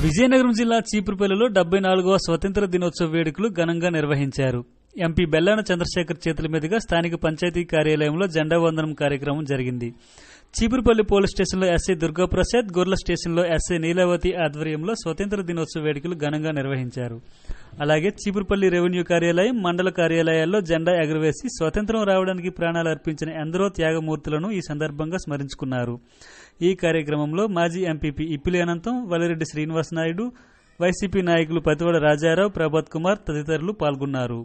విజయనగరం జిల్లా చీపురుపల్లిలో డెబ్బై నాలుగవ స్వతంత్ర దినోత్సవ వేడుకలు ఘనంగా నిర్వహించారు ఎంపీ బెల్లాన చంద్రశేఖర్ చేతుల మీదుగా స్థానిక పంచాయతీ కార్యాలయంలో జెండా వందనం కార్యక్రమం జరిగింది చీపురుపల్లి పోలీస్ స్టేషన్లో ఎస్ఐ దుర్గాప్రసాద్ గొర్ల స్టేషన్లో ఎస్ఐ నీలావతి ఆధ్వర్యంలో స్వతంత్ర దినోత్సవ వేడుకలు ఘనంగా నిర్వహించారు అలాగే చీపురుపల్లి రెవెన్యూ కార్యాలయం మండల కార్యాలయాల్లో జెండా ఎగురవేసి స్వతంత్రం రావడానికి ప్రాణాలు అర్పించిన ఎందరో త్యాగమూర్తులను ఈ సందర్భంగా స్మరించుకున్నారు ఈ కార్యక్రమంలో మాజీ ఎంపీపీ ఇప్పిలి అనంతం వలిరెడ్డి శ్రీనివాస్ నాయుడు వైసీపీ నాయకులు పతివాడ రాజారావు ప్రభాత్ కుమార్ తదితరులు పాల్గొన్నారు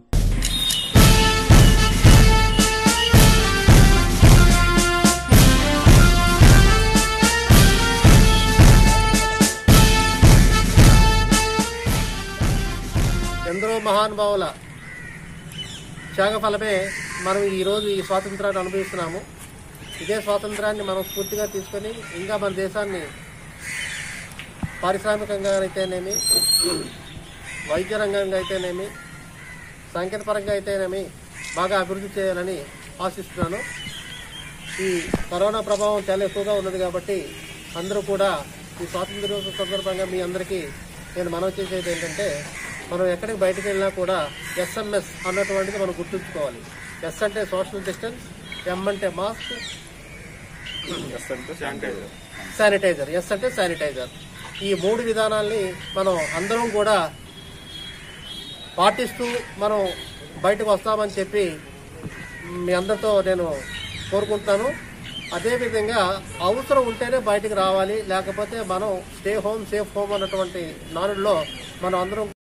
ఎందరో మహానుభావుల త్యాగఫలమే మనం ఈరోజు ఈ స్వాతంత్రాన్ని అనుభవిస్తున్నాము ఇదే స్వాతంత్రాన్ని మనం స్ఫూర్తిగా తీసుకొని ఇంకా మన దేశాన్ని పారిశ్రామికంగా అయితేనేమి వైద్య రంగంగా అయితేనేమి సాంకేతిక పరంగా అయితేనేమి బాగా అభివృద్ధి చేయాలని ఆశిస్తున్నాను ఈ కరోనా ప్రభావం చాలా ఎక్కువగా ఉన్నది కాబట్టి అందరూ కూడా ఈ స్వాతంత్ర దినోత్సవం సందర్భంగా మీ అందరికీ నేను మనవి చేసేది ఏంటంటే మనం ఎక్కడికి బయటకు వెళ్ళినా కూడా ఎస్ఎంఎస్ అన్నటువంటిది మనం గుర్తుంచుకోవాలి ఎస్ అంటే సోషల్ డిస్టెన్స్ ఎం అంటే మాస్క్ శానిటైజర్ ఎస్ అంటే శానిటైజర్ ఈ మూడు విధానాల్ని మనం అందరం కూడా పాటిస్తూ మనం బయటకు వస్తామని చెప్పి మీ అందరితో నేను కోరుకుంటున్నాను అదేవిధంగా అవసరం ఉంటేనే బయటికి రావాలి లేకపోతే మనం స్టే హోమ్ సేఫ్ హోమ్ అన్నటువంటి నానుడిలో మనం అందరం